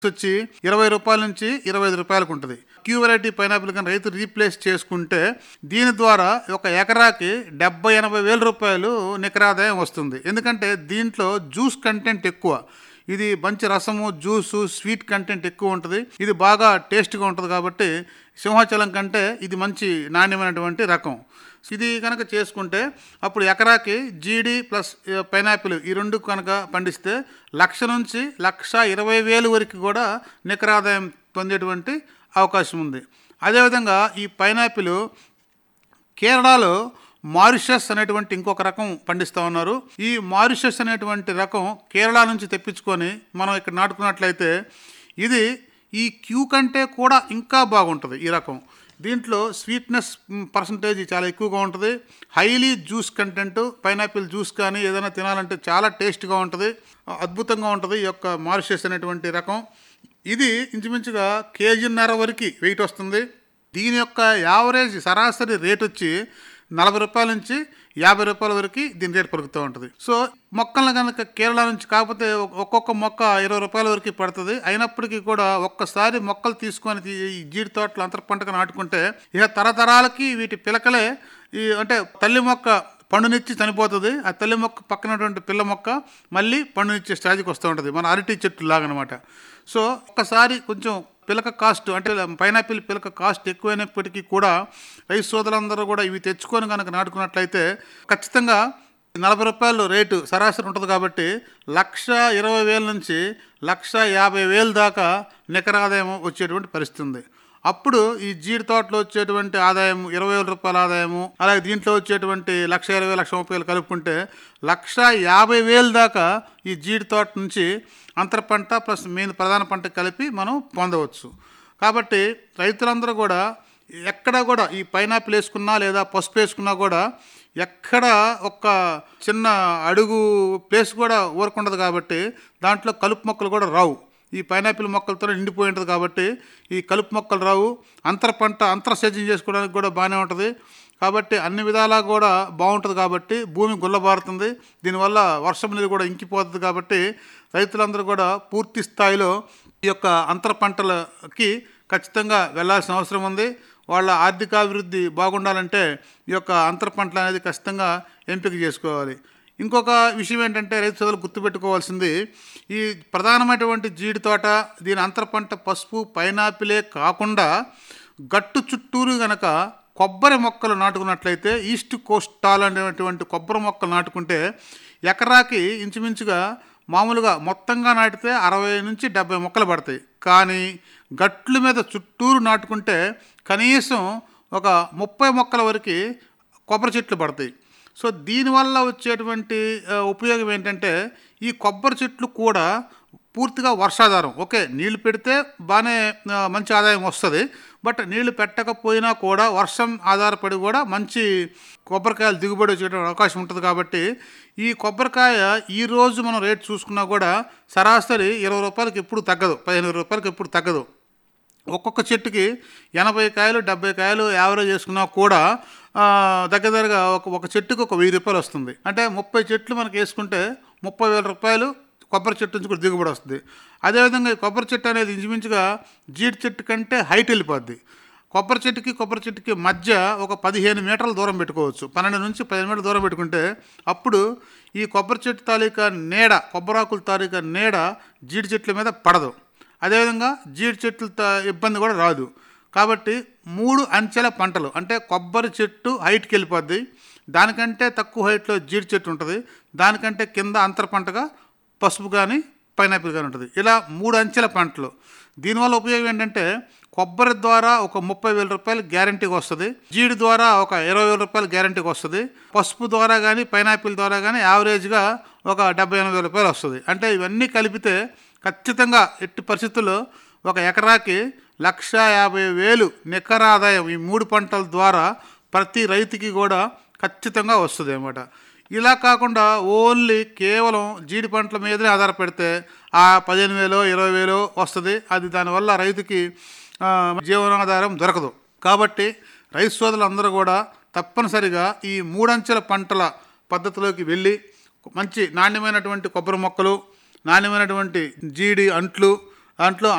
వచ్చి ఇరవై రూపాయల నుంచి ఇరవై ఐదు రూపాయలకు ఉంటుంది క్యూ వెరైటీ పైనాపిల్ కానీ రైతు రీప్లేస్ చేసుకుంటే దీని ద్వారా ఒక ఎకరాకి డెబ్బై ఎనభై వేల రూపాయలు నికరాదాయం వస్తుంది ఎందుకంటే దీంట్లో జ్యూస్ కంటెంట్ ఎక్కువ ఇది మంచి రసము జ్యూసు స్వీట్ కంటెంట్ ఎక్కువ ఉంటుంది ఇది బాగా టేస్ట్గా ఉంటుంది కాబట్టి సింహాచలం కంటే ఇది మంచి నాణ్యమైనటువంటి రకం ఇది కనుక చేసుకుంటే అప్పుడు ఎకరాకి జీడి ప్లస్ పైనాపిల్ ఈ రెండు కనుక పండిస్తే లక్ష నుంచి లక్ష ఇరవై వేలు వరకు కూడా నికరాదాయం పొందేటువంటి అవకాశం ఉంది అదేవిధంగా ఈ పైనాపిల్ కేరళలో మారిషస్ అనేటువంటి ఇంకొక రకం పండిస్తూ ఉన్నారు ఈ మారిషస్ అనేటువంటి రకం కేరళ నుంచి తెప్పించుకొని మనం ఇక్కడ నాటుకున్నట్లయితే ఇది ఈ క్యూ కంటే కూడా ఇంకా బాగుంటుంది ఈ రకం దీంట్లో స్వీట్నెస్ పర్సంటేజ్ చాలా ఎక్కువగా ఉంటుంది highly juice content pineapple juice కానీ ఏదైనా తినాలంటే చాలా టేస్ట్గా ఉంటుంది అద్భుతంగా ఉంటుంది ఈ యొక్క మారిషస్ అనేటువంటి రకం ఇది ఇంచుమించుగా కేజీన్నర వరకు వెయిట్ వస్తుంది దీని యొక్క యావరేజ్ సరాసరి రేట్ వచ్చి నలభై రూపాయల నుంచి యాభై రూపాయల వరకు దీని రేట్ పెరుగుతూ ఉంటుంది సో మొక్కలను కనుక కేరళ నుంచి కాకపోతే ఒక్కొక్క మొక్క ఇరవై రూపాయల వరకు పడుతుంది అయినప్పటికీ కూడా ఒక్కసారి మొక్కలు తీసుకొని తీ- ఈ జీడి తోటలు అంతర పంటగా నాటుకుంటే ఇక తరతరాలకి వీటి పిలకలే ఈ అంటే తల్లి మొక్క పండునిచ్చి చనిపోతుంది ఆ తల్లి మొక్క పక్కనటువంటి పిల్ల మొక్క మళ్ళీ పండునిచ్చే స్టేజ్కి వస్తూ ఉంటుంది మన అరటి చెట్టు లాగనమాట సో ఒక్కసారి కొంచెం పిలక కాస్ట్ అంటే పైనాపిల్ పిలక కాస్ట్ ఎక్కువైనప్పటికీ కూడా రైతు సోదరులందరూ కూడా ఇవి తెచ్చుకొని కనుక నాటుకున్నట్లయితే ఖచ్చితంగా నలభై రూపాయలు రేటు సరాసరి ఉంటుంది కాబట్టి లక్ష ఇరవై వేల నుంచి లక్ష యాభై వేలు దాకా నికర ఆదాయం వచ్చేటువంటి పరిస్థితి ఉంది అప్పుడు ఈ జీడి తోటలో వచ్చేటువంటి ఆదాయం ఇరవై వేల రూపాయల ఆదాయము అలాగే దీంట్లో వచ్చేటువంటి లక్ష ఇరవై లక్ష ముప్పై వేలు కలుపుకుంటే లక్ష యాభై వేలు దాకా ఈ జీడి తోట నుంచి అంతర పంట ప్లస్ మెయిన్ ప్రధాన పంట కలిపి మనం పొందవచ్చు కాబట్టి రైతులందరూ కూడా ఎక్కడ కూడా ఈ పైనాపిల్ వేసుకున్నా లేదా పసుపు వేసుకున్నా కూడా ఎక్కడ ఒక్క చిన్న అడుగు ప్లేస్ కూడా ఊరకుండదు కాబట్టి దాంట్లో కలుపు మొక్కలు కూడా రావు ఈ పైనాపిల్ మొక్కలతో నిండిపోయి ఉంటుంది కాబట్టి ఈ కలుపు మొక్కలు రావు అంతర పంట అంతర సేద్యం చేసుకోవడానికి కూడా బాగానే ఉంటుంది కాబట్టి అన్ని విధాలా కూడా బాగుంటుంది కాబట్టి భూమి గుల్లబారుతుంది దీనివల్ల వర్షం నీరు కూడా ఇంకిపోతుంది కాబట్టి రైతులందరూ కూడా పూర్తి స్థాయిలో ఈ యొక్క అంతర పంటలకి ఖచ్చితంగా వెళ్ళాల్సిన అవసరం ఉంది వాళ్ళ ఆర్థికాభివృద్ధి బాగుండాలంటే ఈ యొక్క అంతర పంటలు అనేది ఖచ్చితంగా ఎంపిక చేసుకోవాలి ఇంకొక విషయం ఏంటంటే రైతు సోదరులు గుర్తుపెట్టుకోవాల్సింది ఈ ప్రధానమైనటువంటి జీడి తోట దీని అంతర పంట పసుపు పైనాపిలే కాకుండా గట్టు చుట్టూరు గనక కొబ్బరి మొక్కలు నాటుకున్నట్లయితే ఈస్ట్ కోస్టాల్ అనేటువంటి కొబ్బరి మొక్కలు నాటుకుంటే ఎకరాకి ఇంచుమించుగా మామూలుగా మొత్తంగా నాటితే అరవై నుంచి డెబ్బై మొక్కలు పడతాయి కానీ గట్ల మీద చుట్టూరు నాటుకుంటే కనీసం ఒక ముప్పై మొక్కల వరకు కొబ్బరి చెట్లు పడతాయి సో దీనివల్ల వచ్చేటువంటి ఆ, ఉపయోగం ఏంటంటే ఈ కొబ్బరి చెట్లు కూడా పూర్తిగా వర్షాధారం ఓకే నీళ్లు పెడితే బాగానే ఆ, మంచి ఆదాయం వస్తుంది బట్ నీళ్లు పెట్టకపోయినా కూడా వర్షం ఆధారపడి కూడా మంచి కొబ్బరికాయలు దిగుబడి వచ్చేటువంటి అవకాశం ఉంటుంది కాబట్టి ఈ కొబ్బరికాయ ఈ రోజు మనం రేట్ చూసుకున్నా కూడా సరాసరి ఇరవై రూపాయలకి ఎప్పుడు తగ్గదు పదిహేను రూపాయలకి ఎప్పుడు తగ్గదు ఒక్కొక్క చెట్టుకి ఎనభై కాయలు డెబ్బై కాయలు యావరేజ్ చేసుకున్నా కూడా ఆ, దగ్గర దగ్గరగా ఒక ఒక చెట్టుకి ఒక వెయ్యి రూపాయలు వస్తుంది అంటే ముప్పై చెట్లు మనకి వేసుకుంటే ముప్పై వేల రూపాయలు కొబ్బరి చెట్టు నుంచి కూడా దిగుబడి వస్తుంది అదేవిధంగా ఈ కొబ్బరి చెట్టు అనేది ఇంచుమించుగా జీడి చెట్టు కంటే హైట్ వెళ్ళిపోద్ది కొబ్బరి చెట్టుకి కొబ్బరి చెట్టుకి మధ్య ఒక పదిహేను మీటర్ల దూరం పెట్టుకోవచ్చు పన్నెండు నుంచి పదిహేను మీటర్ల దూరం పెట్టుకుంటే అప్పుడు ఈ కొబ్బరి చెట్టు తాలూకా నీడ కొబ్బరాకుల తాలూకా నీడ జీడి చెట్ల మీద పడదు అదేవిధంగా జీడి చెట్ల త- ఇబ్బంది కూడా రాదు కాబట్టి మూడు అంచెల పంటలు అంటే కొబ్బరి చెట్టు హైట్కి వెళ్ళిపోద్ది దానికంటే తక్కువ హైట్లో జీడి చెట్టు ఉంటుంది దానికంటే కింద అంతర పంటగా పసుపు కానీ పైనాపిల్ కానీ ఉంటుంది ఇలా మూడు అంచెల పంటలు దీనివల్ల ఉపయోగం ఏంటంటే కొబ్బరి ద్వారా ఒక ముప్పై వేల రూపాయలు గ్యారంటీకి వస్తుంది జీడి ద్వారా ఒక ఇరవై వేల రూపాయలు గ్యారంటీకి వస్తుంది పసుపు ద్వారా కానీ పైనాపిల్ ద్వారా కానీ యావరేజ్గా ఒక డెబ్బై ఎనభై వేల రూపాయలు వస్తుంది అంటే ఇవన్నీ కలిపితే ఖచ్చితంగా ఎట్టి పరిస్థితుల్లో ఒక ఎకరాకి లక్ష యాభై వేలు నికర ఆదాయం ఈ మూడు పంటల ద్వారా ప్రతి రైతుకి కూడా ఖచ్చితంగా వస్తుంది అన్నమాట ఇలా కాకుండా ఓన్లీ కేవలం జీడి పంటల మీదనే ఆధారపడితే ఆ పదిహేను వేలు ఇరవై వేలు వస్తుంది అది దానివల్ల రైతుకి ఆ, జీవనాధారం దొరకదు కాబట్టి రైతు సోదరులందరూ కూడా తప్పనిసరిగా ఈ మూడంచెల పంటల పద్ధతిలోకి వెళ్ళి మంచి నాణ్యమైనటువంటి కొబ్బరి మొక్కలు నాణ్యమైనటువంటి జీడి అంట్లు దాంట్లో